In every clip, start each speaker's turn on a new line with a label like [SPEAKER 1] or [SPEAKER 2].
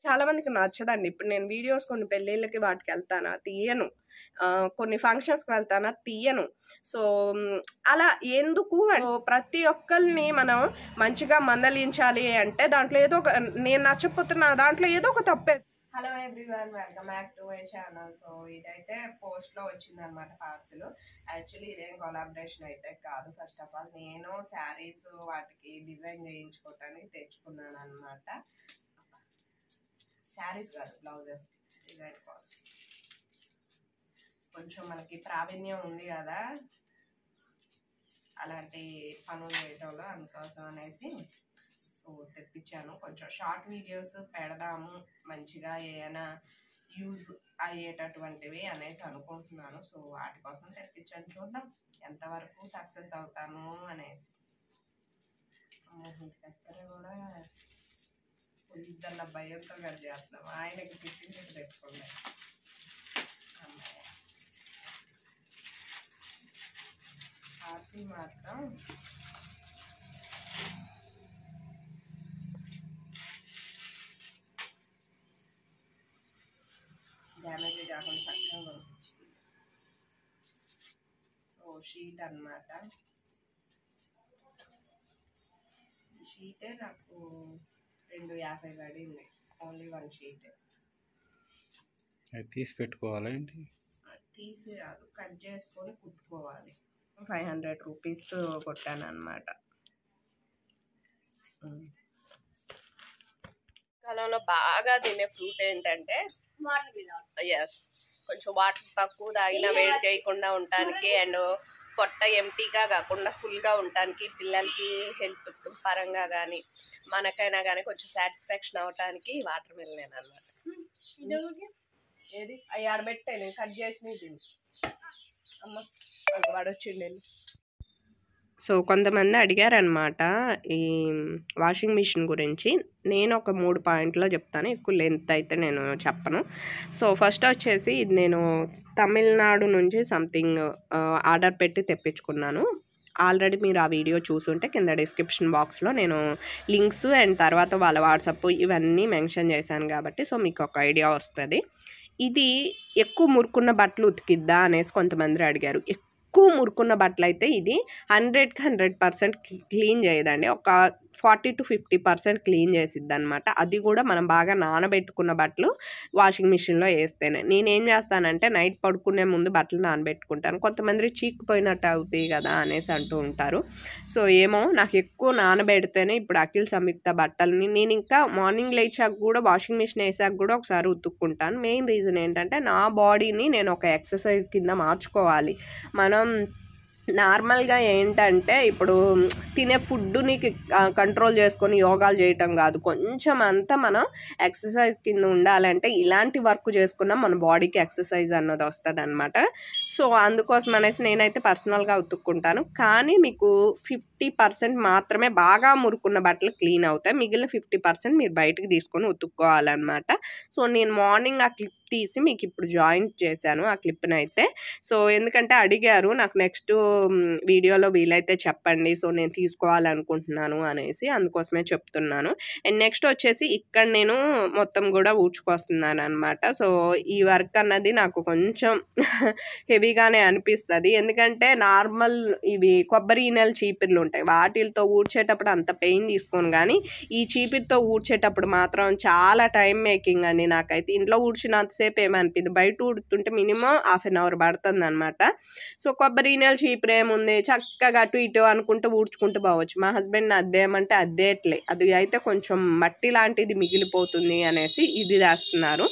[SPEAKER 1] చాలా మందికి నచ్చదండి ఇప్పుడు నేను వీడియోస్ కొన్ని పెళ్ళిళ్ళకి వాటికి వెళ్తానా తీయను ఆ, కొన్ని ఫంక్షన్స్కి వెళ్తానా తీయను సో మ్, అలా ఎందుకు అంటే ప్రతి ఒక్కరిని మనం మంచిగా మందలించాలి అంటే దాంట్లో ఏదో ఒక నేను నచ్చకపోతున్నా దాంట్లో ఏదో ఒక తప్పే hello everyone welcome back to my channel so ఇదైతే పోస్ట్ లో వచ్చింది అనమాట పార్సిల్ యాక్చువల్లీ ఇదేం కొలాబరేషన్ అయితే కాదు ఫస్ట్ ఆఫ్ ఆల్ నేను శారీస్ వాటికి డిజైన్ చేయించుకోవటానికి తెచ్చుకున్నాను అనమాట శారీస్ కాదు బ్లౌజెస్ డిజైన్ కోసం కొంచెం మనకి ప్రావీణ్యం ఉంది కదా అలాంటి పనులు చేయటంలో అందుకోసం అనేసి సో తెప్పించాను కొంచెం షార్ట్ వీడియోస్ పెడదాము మంచిగా ఏమైనా యూజ్ అయ్యేటటువంటివి అనేసి అనుకుంటున్నాను సో వాటి కోసం తెప్పించాను చూద్దాం ఎంతవరకు సక్సెస్ అవుతాను అనేసి అమ్మో, ఇంటి దగ్గర కూడా ఇద్దరు భయంతో గడి చేస్తున్నాం ఆయనకి తిట్టించి తెచ్చుకోండి అమ్మాయి ఆర్సీ మాత్రం డ్యామేజ్ కాకుండా చక్కగా పంపించింది సో షీట్ అన్నమాట ఈ షీటే నాకు రెండు యాభై పడింది ఓన్లీ వన్ షీట్
[SPEAKER 2] అది తీసి పెట్టుకోవాలా ఏంటి
[SPEAKER 1] తీసి రాదు కట్ చేసుకొని కుట్టుకోవాలి ఫైవ్ హండ్రెడ్ రూపీస్ కొట్టాను అనమాట కాలంలో బాగా తినే ఫ్రూట్ ఏంటంటే ఎస్ కొంచెం వాటర్ తక్కువ తాగినా వేడి చేయకుండా ఉండటానికి అండ్ పొట్ట ఎంటీగా కాకుండా ఫుల్గా ఉండటానికి పిల్లలకి హెల్త్ పరంగా కానీ మనకైనా కానీ కొంచెం సాటిస్ఫాక్షన్ అవటానికి వాటర్ మిల్లేను అనమాట ఏది అవి ఆడబెట్టే నేను కట్ చేసి తిని అమ్మ అది వాడొచ్చిండి సో కొంతమంది అడిగారనమాట ఈ వాషింగ్ మిషన్ గురించి నేను ఒక మూడు పాయింట్లో చెప్తాను ఎక్కువ లెంత్ అయితే నేను చెప్పను సో ఫస్ట్ వచ్చేసి ఇది నేను తమిళనాడు నుంచి సంథింగ్ ఆర్డర్ పెట్టి తెప్పించుకున్నాను ఆల్రెడీ మీరు ఆ వీడియో చూసుంటే కింద డిస్క్రిప్షన్ బాక్స్లో నేను లింక్స్ అండ్ తర్వాత వాళ్ళ వాట్సాప్ ఇవన్నీ మెన్షన్ చేశాను కాబట్టి సో మీకు ఒక ఐడియా వస్తుంది ఇది ఎక్కువ మురుకున్న బట్టలు ఉతికిద్దా అనేసి కొంతమంది అడిగారు ఎక్కువ మురుకున్న బట్టలు అయితే ఇది హండ్రెడ్కి హండ్రెడ్ పర్సెంట్ క్లీన్ చేయదండి ఒక forty to fifty percent clean చేసిద్ది అనమాట అది కూడా మనం బాగా నానబెట్టుకున్న బట్టలు వాషింగ్ మిషన్లో వేస్తేనే నేనేం చేస్తానంటే నైట్ పడుకునే ముందు బట్టలు నానబెట్టుకుంటాను కొంతమంది చీక్కుపోయినట్టు అవుతాయి కదా అనేసి అంటూ ఉంటారు సో ఏమో నాకు ఎక్కువ నానబెడితేనే ఇప్పుడు అఖిల్ సంయుక్త బట్టల్ని నేను ఇంకా మార్నింగ్ లేచాక కూడా వాషింగ్ మిషన్ వేసాక కూడా ఒకసారి ఉతుక్కుంటాను మెయిన్ రీజన్ ఏంటంటే నా బాడీని నేను ఒక ఎక్సర్సైజ్ కింద మార్చుకోవాలి మనం నార్మల్గా ఏంటంటే ఇప్పుడు తినే ఫుడ్ని కంట్రోల్ చేసుకొని యోగాలు చేయటం కాదు కొంచెం అంతా మనం ఎక్సర్సైజ్ కింద ఉండాలంటే ఇలాంటి వర్క్ చేసుకున్నా మన బాడీకి ఎక్సర్సైజ్ అన్నది వస్తుంది అనమాట సో అందుకోసం అనేసి నేనైతే పర్సనల్గా ఉతుక్కుంటాను కానీ మీకు ఫిఫ్టీ పర్సెంట్ మాత్రమే బాగా మురుకున్న బట్టలు క్లీన్ అవుతాయి మిగిలిన ఫిఫ్టీ పర్సెంట్ మీరు బయటకు తీసుకొని ఉతుక్కోవాలన్నమాట సో నేను మార్నింగ్ ఆ క్లిప్ తీసి మీకు ఇప్పుడు జాయిన్ చేశాను ఆ క్లిప్ని అయితే సో ఎందుకంటే అడిగారు నాకు నెక్స్ట్ వీడియోలో వీలైతే చెప్పండి సో నేను తీసుకోవాలనుకుంటున్నాను అనేసి అందుకోసమే చెప్తున్నాను అండ్ నెక్స్ట్ వచ్చేసి ఇక్కడ నేను మొత్తం కూడా ఊడ్చుకొస్తున్నాను అనమాట సో ఈ వర్క్ అన్నది నాకు కొంచెం హెవీగానే అనిపిస్తుంది ఎందుకంటే నార్మల్ ఇవి కొబ్బరి ఈనెల చీపిర్లు ఉంటాయి వాటితో ఊడ్చేటప్పుడు అంత పెయిన్ తీసుకోను కానీ ఈ చీపిరితో ఊడ్చేటప్పుడు మాత్రం చాలా టైం మేకింగ్ అండి నాకైతే ఇంట్లో ఊడ్చినంతసేపు ఏమనిపింది బయట ఊడుతుంటే మినిమం హాఫ్ అన్ అవర్ పడుతుంది అనమాట సో కొబ్బరి ఈనెల చీపురు ఏముంది చక్కగా అటు ఇటు అనుకుంటూ ఊడ్చుకుంటూ పోవచ్చు మా హస్బెండ్ అద్దేయమంటే అద్దేయట్లే అది అయితే కొంచెం మట్టి లాంటిది మిగిలిపోతుంది అనేసి ఇది చేస్తున్నారు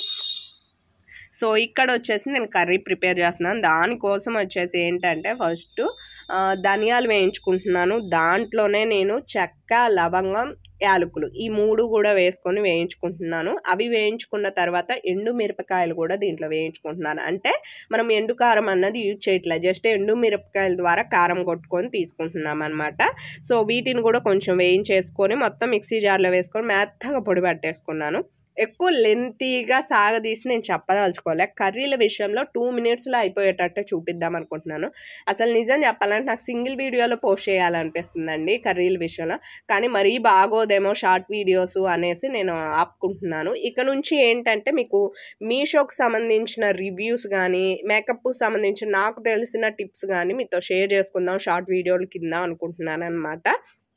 [SPEAKER 1] సో ఇక్కడ వచ్చేసి నేను కర్రీ ప్రిపేర్ చేస్తున్నాను దానికోసం వచ్చేసి ఏంటంటే ఫస్ట్ ధనియాలు వేయించుకుంటున్నాను దాంట్లోనే నేను చెక్క లవంగం యాలకులు ఈ మూడు కూడా వేసుకొని వేయించుకుంటున్నాను అవి వేయించుకున్న తర్వాత ఎండు మిరపకాయలు కూడా దీంట్లో వేయించుకుంటున్నాను అంటే మనం ఎండు కారం అన్నది యూజ్ చేయట్లేదు జస్ట్ ఎండు మిరపకాయల ద్వారా కారం కొట్టుకొని తీసుకుంటున్నాం అనమాట సో వీటిని కూడా కొంచెం వేయించేసుకొని మొత్తం మిక్సీ జార్లో వేసుకొని మెత్తగా పొడి పట్టేసుకున్నాను ఎక్కువ లెంతీగా సాగదీసి నేను చెప్పదలుచుకోలే కర్రీల విషయంలో టూ మినిట్స్లో అయిపోయేటట్టే చూపిద్దాం అనుకుంటున్నాను అసలు నిజం చెప్పాలంటే నాకు సింగిల్ వీడియోలో పోస్ట్ చేయాలనిపిస్తుందండి కర్రీల విషయంలో కానీ మరీ బాగోదేమో షార్ట్ వీడియోస్ అనేసి నేను ఆపుకుంటున్నాను ఇక నుంచి ఏంటంటే మీకు మీషోకి సంబంధించిన రివ్యూస్ కానీ మేకప్ సంబంధించిన నాకు తెలిసిన టిప్స్ కానీ మీతో షేర్ చేసుకుందాం షార్ట్ వీడియోల కింద అనుకుంటున్నాను అనమాట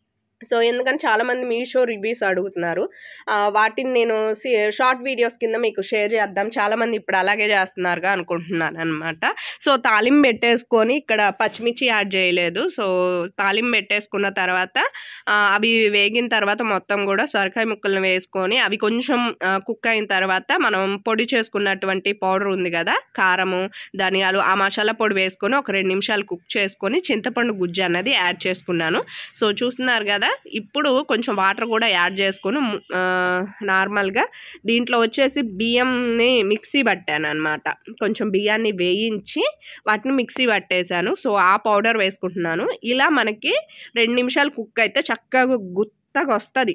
[SPEAKER 1] సో ఎందుకంటే చాలామంది మీషో రివ్యూస్ అడుగుతున్నారు ఆ, వాటిని నేను సి- షార్ట్ వీడియోస్ కింద మీకు షేర్ చేద్దాం చాలామంది ఇప్పుడు అలాగే చేస్తున్నారుగా అనుకుంటున్నాను అనమాట సో తాలింపు పెట్టేసుకొని ఇక్కడ పచ్చిమిర్చి యాడ్ చేయలేదు సో తాలింపు పెట్టేసుకున్న తర్వాత ఆ, అవి వేగిన తర్వాత మొత్తం కూడా సొరకాయ ముక్కలను వేసుకొని అవి కొంచెం కుక్ అయిన తర్వాత మనం పొడి చేసుకున్నటువంటి పౌడర్ ఉంది కదా కారము ధనియాలు ఆ మసాలా పొడి వేసుకొని ఒక రెండు నిమిషాలు కుక్ చేసుకొని చింతపండు గుజ్జు అన్నది యాడ్ చేసుకున్నాను సో చూస్తున్నారు కదా ఇప్పుడు కొంచెం వాటర్ కూడా యాడ్ చేసుకొని ము- ఆ, నార్మల్గా దీంట్లో వచ్చేసి బియ్యంని మిక్సీ పట్టాను అనమాట కొంచెం బియ్యాన్ని వేయించి వాటిని మిక్సీ పట్టేశాను సో ఆ పౌడర్ వేసుకుంటున్నాను ఇలా మనకి రెండు నిమిషాలు కుక్ అయితే చక్కగా గుత్తగా వస్తుంది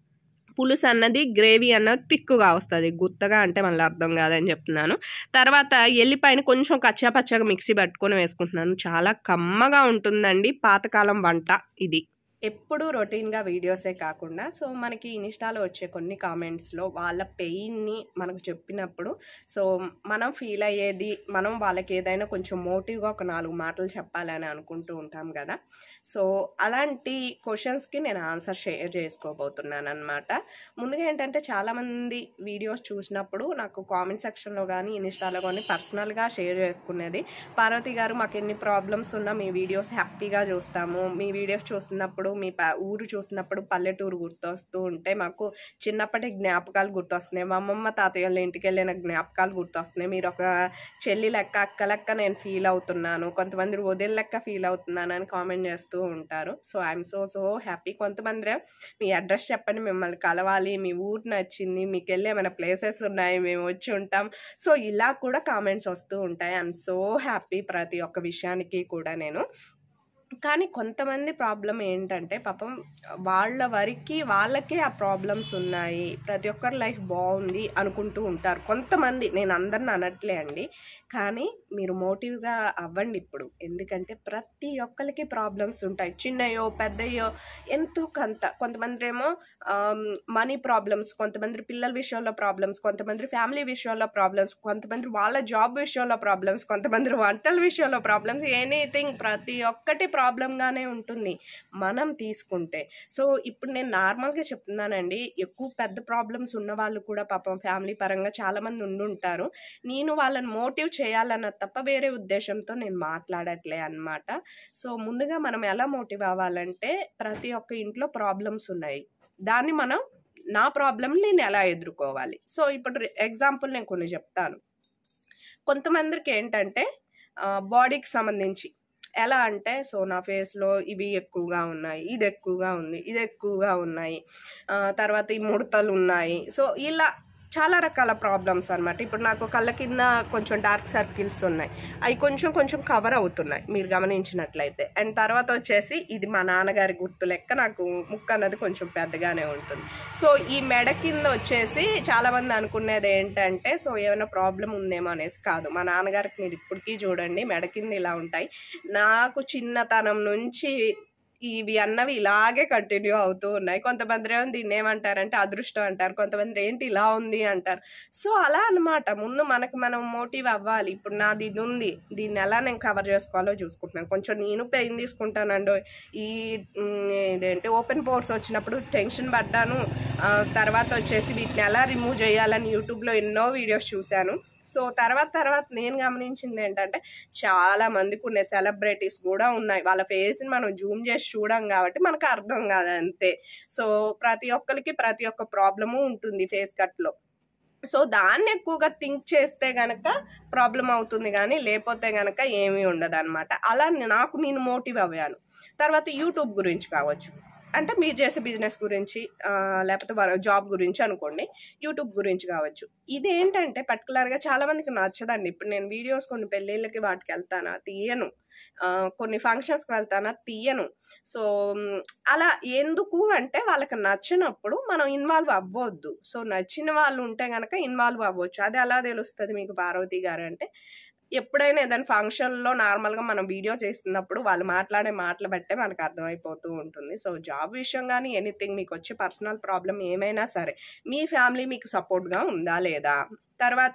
[SPEAKER 1] పులుసు అన్నది గ్రేవీ అన్నది తిక్కుగా వస్తుంది గుత్తగా అంటే మళ్ళీ అర్థం కాదని చెప్తున్నాను తర్వాత ఎల్లిపాయని కొంచెం కచ్చా పచ్చగా మిక్సీ పట్టుకొని వేసుకుంటున్నాను చాలా కమ్మగా ఉంటుందండి పాతకాలం వంట ఇది ఎప్పుడు రొటీన్గా వీడియోసే కాకుండా సో మనకి ఇన్స్టాలో వచ్చే కొన్ని కామెంట్స్లో వాళ్ళ పెయిన్ని మనకు చెప్పినప్పుడు సో మనం ఫీల్ అయ్యేది మనం వాళ్ళకి ఏదైనా కొంచెం మోటివ్గా ఒక నాలుగు మాటలు చెప్పాలని అనుకుంటూ ఉంటాం కదా సో అలాంటి క్వశ్చన్స్కి నేను ఆన్సర్ షేర్ చేసుకోబోతున్నాను అనమాట ముందుగా ఏంటంటే చాలామంది వీడియోస్ చూసినప్పుడు నాకు కామెంట్ సెక్షన్లో కానీ ఇన్స్టాలో కానీ పర్సనల్గా షేర్ చేసుకునేది పార్వతి గారు మాకు ఎన్ని ప్రాబ్లమ్స్ ఉన్నా మీ వీడియోస్ హ్యాపీగా చూస్తాము మీ వీడియోస్ చూస్తున్నప్పుడు మీ ప- ఊరు చూసినప్పుడు పల్లెటూరు గుర్తొస్తూ ఉంటే మాకు చిన్నప్పటి జ్ఞాపకాలు గుర్తొస్తున్నాయి మా అమ్మమ్మ తాతయ్య వాళ్ళ ఇంటికి వెళ్ళిన జ్ఞాపకాలు గుర్తొస్తున్నాయి మీరు ఒక చెల్లి లెక్క అక్క లెక్క నేను ఫీల్ అవుతున్నాను కొంతమంది వదిన లెక్క ఫీల్ అవుతున్నాను అని కామెంట్ చేస్తూ ఉంటారు so I'm so so happy కొంతమంది మీ అడ్రస్ చెప్పండి మిమ్మల్ని కలవాలి మీ ఊరు నచ్చింది మీకు వెళ్ళి ఏమైనా ప్లేసెస్ ఉన్నాయి మేము వచ్చి ఉంటాం సో ఇలా కూడా కామెంట్స్ వస్తూ ఉంటాయి ఐఎమ్ సో హ్యాపీ ప్రతి ఒక్క విషయానికి కూడా నేను కానీ కొంతమంది ప్రాబ్లం ఏంటంటే పాపం వాళ్ళ వరకు వాళ్ళకే ఆ ప్రాబ్లమ్స్ ఉన్నాయి ప్రతి ఒక్కరి లైఫ్ బాగుంది అనుకుంటూ ఉంటారు కొంతమంది నేను అందరిని అనట్లే అండి కానీ మీరు మోటివ్గా అవ్వండి ఇప్పుడు ఎందుకంటే ప్రతి ఒక్కరికి ప్రాబ్లమ్స్ ఉంటాయి చిన్నయో పెద్దయో ఎంతో కొంత కొంతమంది ఏమో మనీ ప్రాబ్లమ్స్ కొంతమంది పిల్లల విషయంలో ప్రాబ్లమ్స్ కొంతమంది ఫ్యామిలీ విషయంలో ప్రాబ్లమ్స్ కొంతమంది వాళ్ళ జాబ్ విషయంలో ప్రాబ్లమ్స్ కొంతమంది వంటల విషయంలో ప్రాబ్లమ్స్ ఎనీథింగ్ ప్రతి ఒక్కటి ప్రాబ్లంగానే ఉంటుంది మనం తీసుకుంటే సో ఇప్పుడు నేను నార్మల్గా చెప్తున్నానండి ఎక్కువ పెద్ద ప్రాబ్లమ్స్ ఉన్న వాళ్ళు కూడా పాపం ఫ్యామిలీ పరంగా చాలామంది ఉండుంటారు నేను వాళ్ళని మోటివ్ చేయాలన్న తప్ప వేరే ఉద్దేశంతో నేను మాట్లాడట్లే అన్నమాట సో ముందుగా మనం ఎలా మోటివ్ అవ్వాలంటే ప్రతి ఒక్క ఇంట్లో ప్రాబ్లమ్స్ ఉన్నాయి దాన్ని మనం నా ప్రాబ్లమ్ నేను ఎలా ఎదుర్కోవాలి సో ఇప్పుడు ఎగ్జాంపుల్ నేను కొన్ని చెప్తాను కొంతమందికి ఏంటంటే బాడీకి సంబంధించి ఎలా అంటే సో నా ఫేస్లో ఇవి ఎక్కువగా ఉన్నాయి ఇది ఎక్కువగా ఉంది ఇది ఎక్కువగా ఉన్నాయి ఆ, తర్వాత ఈ ముడతలు ఉన్నాయి సో ఇలా చాలా రకాల ప్రాబ్లమ్స్ అన్నమాట ఇప్పుడు నాకు కళ్ళ కింద కొంచెం డార్క్ సర్కిల్స్ ఉన్నాయి అవి కొంచెం కొంచెం కవర్ అవుతున్నాయి మీరు గమనించినట్లయితే అండ్ తర్వాత వచ్చేసి ఇది మా నాన్నగారి గుర్తు లెక్క నాకు ముక్కు అన్నది కొంచెం పెద్దగానే ఉంటుంది సో ఈ మెడ కింద వచ్చేసి చాలా మంది అనుకునేది ఏంటంటే సో ఏమైనా ప్రాబ్లం ఉందేమో అనేసి కాదు మా నాన్నగారికి మీరు ఇప్పటికీ చూడండి మెడ కింద ఇలా ఉంటాయి నాకు చిన్నతనం నుంచి ఇవి అన్నవి ఇలాగే కంటిన్యూ అవుతూ ఉన్నాయి కొంతమంది ఏమో దీన్ని ఏమంటారంటే అదృష్టం అంటారు కొంతమంది ఏంటి ఇలా ఉంది అంటారు సో అలా అన్నమాట ముందు మనకు మనం మోటివ్ అవ్వాలి ఇప్పుడు నాది ఇది ఉంది దీన్ని ఎలా నేను కవర్ చేసుకోవాలో చూసుకుంటున్నాను కొంచెం నేను పెయిన్ తీసుకుంటానండి ఈ మ్, ఇదేంటి ఓపెన్ పోర్స్ వచ్చినప్పుడు టెన్షన్ పడ్డాను ఆ, తర్వాత వచ్చేసి వీటిని ఎలా రిమూవ్ చేయాలని యూట్యూబ్లో ఎన్నో వీడియోస్ చూశాను సో తర్వాత తర్వాత నేను గమనించింది ఏంటంటే చాలా మందికి ఉన్నాయి సెలబ్రిటీస్ కూడా ఉన్నాయి వాళ్ళ ఫేస్ని మనం జూమ్ చేసి చూడం కాబట్టి మనకు అర్థం కాదు అంతే సో ప్రతి ఒక్కరికి ప్రతి ఒక్క ప్రాబ్లము ఉంటుంది ఫేస్ కట్లో సో దాన్ని ఎక్కువగా థింక్ చేస్తే గనక ప్రాబ్లం అవుతుంది కానీ లేకపోతే గనక ఏమీ ఉండదు అనమాట అలా నాకు నేను మోటివ్ అవ్వాను తర్వాత యూట్యూబ్ గురించి కావచ్చు అంటే మీరు చేసే బిజినెస్ గురించి ఆ, లేకపోతే వర- జాబ్ గురించి అనుకోండి యూట్యూబ్ గురించి కావచ్చు ఇది ఏంటంటే పర్టికులర్గా చాలా మందికి నచ్చదండి ఇప్పుడు నేను వీడియోస్ కొన్ని పెళ్ళిళ్ళకి వాటికి వెళ్తానా తీయను ఆ, కొన్ని ఫంక్షన్స్కి వెళ్తానా తీయను సో మ్, అలా ఎందుకు అంటే వాళ్ళకి నచ్చినప్పుడు మనం ఇన్వాల్వ్ అవ్వద్దు సో నచ్చిన వాళ్ళు ఉంటే కనుక ఇన్వాల్వ్ అవ్వచ్చు అది ఎలా తెలుస్తుంది మీకు పార్వతి గారు అంటే ఎప్పుడైనా ఏదైనా ఫంక్షన్లో నార్మల్గా మనం వీడియో చేస్తున్నప్పుడు వాళ్ళు మాట్లాడే మాటలు బట్టే మనకు అర్థమైపోతూ ఉంటుంది సో జాబ్ విషయం కానీ ఎనీథింగ్ మీకు వచ్చే పర్సనల్ ప్రాబ్లం ఏమైనా సరే మీ ఫ్యామిలీ మీకు సపోర్ట్గా ఉందా లేదా తర్వాత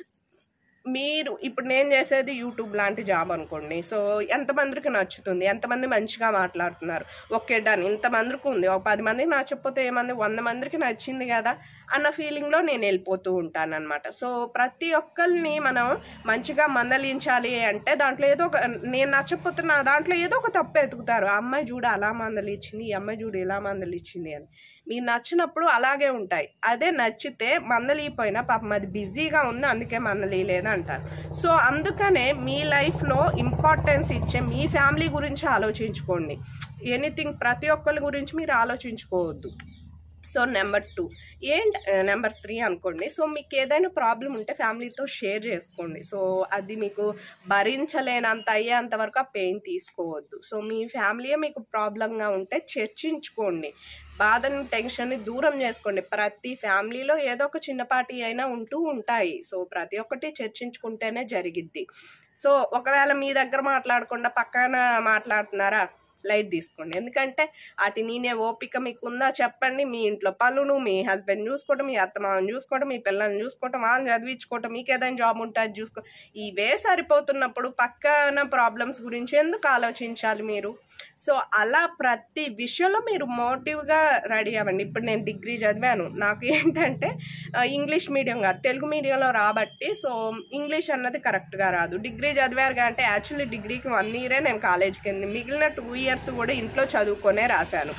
[SPEAKER 1] మీరు ఇప్పుడు నేను చేసేది యూట్యూబ్ లాంటి జాబ్ అనుకోండి సో ఎంతమందికి నచ్చుతుంది ఎంతమంది మంచిగా మాట్లాడుతున్నారు ఓకే డన్ ఇంతమందికి ఉంది ఒక పది మందికి నచ్చకపోతే ఏమంది వంద మందికి నచ్చింది కదా అన్న ఫీలింగ్లో నేను వెళ్ళిపోతూ ఉంటాను అనమాట సో ప్రతి ఒక్కరిని మనం మంచిగా మందలించాలి అంటే దాంట్లో ఏదో ఒక నేను నచ్చకపోతే నా దాంట్లో ఏదో ఒక తప్పు ఎతుకుతారు ఆ అమ్మాయి చూడు అలా మందలిచ్చింది ఈ అమ్మాయి చూడు ఇలా మందలిచ్చింది అని మీకు నచ్చినప్పుడు అలాగే ఉంటాయి అదే నచ్చితే మందలిపోయినా పాపం అది బిజీగా ఉంది అందుకే మందలియలేదు అంటారు సో అందుకనే మీ లైఫ్లో ఇంపార్టెన్స్ ఇచ్చే మీ ఫ్యామిలీ గురించి ఆలోచించుకోండి ఎనీథింగ్ ప్రతి ఒక్కరి గురించి మీరు ఆలోచించుకోవద్దు సో నెంబర్ టూ ఏంటి నెంబర్ త్రీ అనుకోండి సో మీకు ఏదైనా ప్రాబ్లం ఉంటే ఫ్యామిలీతో షేర్ చేసుకోండి సో అది మీకు భరించలేనంత అయ్యేంత వరకు ఆ పెయిన్ తీసుకోవద్దు సో మీ ఫ్యామిలీ మీకు ప్రాబ్లంగా ఉంటే చర్చించుకోండి బాధని టెన్షన్ని దూరం చేసుకోండి ప్రతి ఫ్యామిలీలో ఏదో ఒక చిన్నపాటి అయినా ఉంటూ ఉంటాయి సో ప్రతి ఒక్కటి చర్చించుకుంటేనే జరిగిద్ది సో ఒకవేళ మీ దగ్గర మాట్లాడకుండా పక్కన మాట్లాడుతున్నారా లైట్ తీసుకోండి ఎందుకంటే అటు నేనే ఓపిక మీకు ఉందా చెప్పండి మీ ఇంట్లో పనులు మీ హస్బెండ్ చూసుకోవటం మీ అత్తమామని చూసుకోవటం మీ పిల్లల్ని చూసుకోవటం వాళ్ళని చదివించుకోవటం మీకు ఏదైనా జాబ్ ఉంటే అది చూసుకో ఇవే సరిపోతున్నప్పుడు పక్కన ప్రాబ్లమ్స్ గురించి ఎందుకు ఆలోచించాలి మీరు సో అలా ప్రతి విషయంలో మీరు మోటివ్గా రెడీ అవ్వండి ఇప్పుడు నేను డిగ్రీ చదివాను నాకు ఏంటంటే ఆ, ఇంగ్లీష్ మీడియం కాదు తెలుగు మీడియంలో రాబట్టి సో ఇంగ్లీష్ అన్నది కరెక్ట్గా రాదు డిగ్రీ చదివారు అంటే యాక్చువల్లీ డిగ్రీకి వన్ ఇయరే నేను కాలేజ్కి వెళ్ళింది మిగిలిన టూ ఇయర్స్ కూడా ఇంట్లో చదువుకొనే రాశాను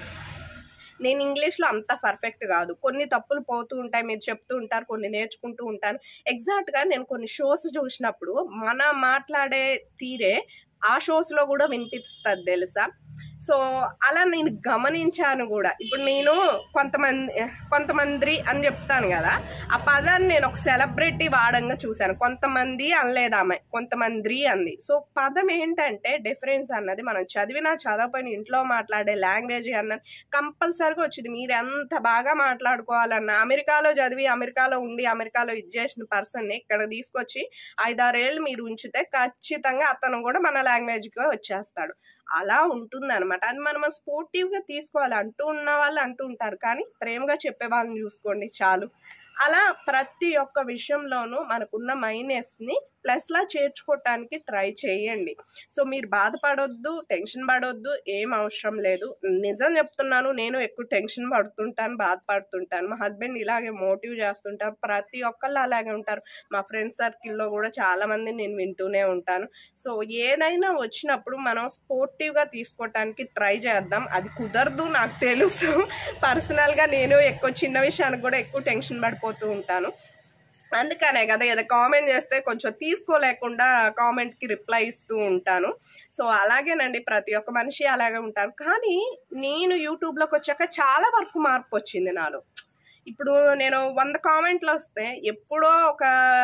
[SPEAKER 1] నేను ఇంగ్లీష్లో అంత పర్ఫెక్ట్ కాదు కొన్ని తప్పులు పోతూ ఉంటాయి మీరు చెప్తూ ఉంటారు కొన్ని నేర్చుకుంటూ ఉంటాను ఎగ్జాక్ట్గా నేను కొన్ని షోస్ చూసినప్పుడు మన మాట్లాడే తీరే ఆ షోస్లో కూడా వినిపిస్తుంది తెలుసా సో అలా నేను గమనించాను కూడా ఇప్పుడు నేను కొంతమంది కొంతమంది అని చెప్తాను కదా ఆ పదాన్ని నేను ఒక సెలబ్రిటీ వాడంగా చూశాను కొంతమంది అనలేదు ఆమె కొంతమంది అంది సో పదం ఏంటంటే డిఫరెన్స్ అన్నది మనం చదివినా చదవపోయిన ఇంట్లో మాట్లాడే లాంగ్వేజ్ అన్నది కంపల్సరీగా వచ్చింది మీరు ఎంత బాగా మాట్లాడుకోవాలన్నా అమెరికాలో చదివి అమెరికాలో ఉండి అమెరికాలో ఇది చేసిన పర్సన్ని ఇక్కడ తీసుకొచ్చి ఐదారేళ్ళు మీరు ఉంచితే ఖచ్చితంగా అతను కూడా మన లాంగ్వేజ్కి వచ్చేస్తాడు అలా ఉంటుంది అనమాట అది మనం స్పోర్టివ్గా తీసుకోవాలి అంటూ ఉన్న వాళ్ళు అంటూ ఉంటారు కానీ ప్రేమగా చెప్పే వాళ్ళని చూసుకోండి చాలు అలా ప్రతి ఒక్క విషయంలోనూ మనకున్న మైనస్ని ప్లస్లా చేర్చుకోవటానికి ట్రై చేయండి సో మీరు బాధపడొద్దు టెన్షన్ పడొద్దు ఏం అవసరం లేదు నిజం చెప్తున్నాను నేను ఎక్కువ టెన్షన్ పడుతుంటాను బాధపడుతుంటాను మా హస్బెండ్ ఇలాగే మోటివ్ చేస్తుంటారు ప్రతి ఒక్కళ్ళు అలాగే ఉంటారు మా ఫ్రెండ్స్ సర్కిల్లో కూడా చాలా మంది నేను వింటూనే ఉంటాను సో ఏదైనా వచ్చినప్పుడు మనం స్పోర్టివ్గా తీసుకోవటానికి ట్రై చేద్దాం అది కుదరదు నాకు తెలుసు పర్సనల్గా నేను ఎక్కువ చిన్న విషయానికి కూడా ఎక్కువ టెన్షన్ పడిపోతూ ఉంటాను అందుకనే కదా ఏదో కామెంట్ చేస్తే కొంచెం తీసుకోలేకుండా కామెంట్కి రిప్లై ఇస్తూ ఉంటాను సో అలాగేనండి ప్రతి ఒక్క మనిషి అలాగే ఉంటారు కానీ నేను యూట్యూబ్లోకి వచ్చాక చాలా వరకు మార్పు వచ్చింది నాలో ఇప్పుడు నేను వంద కామెంట్లు వస్తే ఎప్పుడో ఒక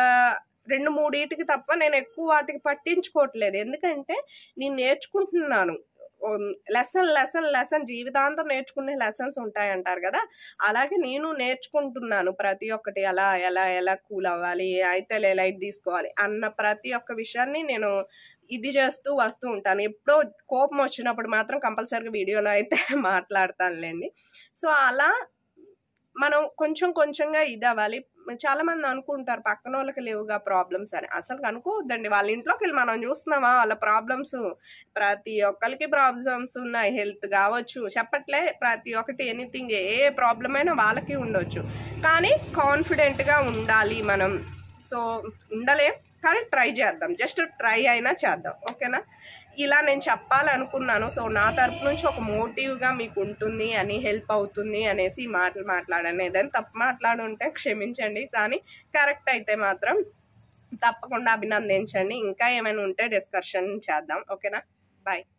[SPEAKER 1] రెండు మూడింటికి తప్ప నేను ఎక్కువ వాటికి పట్టించుకోవట్లేదు ఎందుకంటే నేను నేర్చుకుంటున్నాను లెసన్ లెసన్ లెసన్ జీవితాంతం నేర్చుకునే లెసన్స్ ఉంటాయంటారు కదా అలాగే నేను నేర్చుకుంటున్నాను ప్రతి ఒక్కటి ఎలా ఎలా ఎలా కూల్ అవ్వాలి అయితే లైట్ తీసుకోవాలి అన్న ప్రతి ఒక్క విషయాన్ని నేను ఇది చేస్తూ వస్తూ ఉంటాను ఎప్పుడో కోపం వచ్చినప్పుడు మాత్రం కంపల్సరీగా వీడియోలో అయితే మాట్లాడతానులేండి సో అలా మనం కొంచెం కొంచెంగా ఇది అవ్వాలి చాలా మంది అనుకుంటారు పక్కన వాళ్ళకి లేవుగా ప్రాబ్లమ్స్ అని అసలు అనుకోవద్దండి వాళ్ళ ఇంట్లోకి వెళ్ళి మనం చూస్తున్నామా వాళ్ళ ప్రాబ్లమ్స్ ప్రతి ఒక్కరికి ప్రాబ్లమ్స్ ఉన్నాయి హెల్త్ కావచ్చు చెప్పట్లే ప్రతి ఒక్కటి ఎనీథింగ్ ఏ ప్రాబ్లం అయినా వాళ్ళకి ఉండొచ్చు కానీ కాన్ఫిడెంట్గా ఉండాలి మనం సో ఉండలేం కానీ ట్రై చేద్దాం జస్ట్ ట్రై అయినా చేద్దాం ఓకేనా ఇలా నేను చెప్పాలనుకున్నాను సో నా తరపు నుంచి ఒక మోటివ్గా మీకు ఉంటుంది అని హెల్ప్ అవుతుంది అనేసి ఈ మాటలు మాట్లాడాను ఏదైనా తప్పు మాట్లాడుంటే క్షమించండి కానీ కరెక్ట్ అయితే మాత్రం తప్పకుండా అభినందించండి ఇంకా ఏమైనా ఉంటే డిస్కషన్ చేద్దాం ఓకేనా బాయ్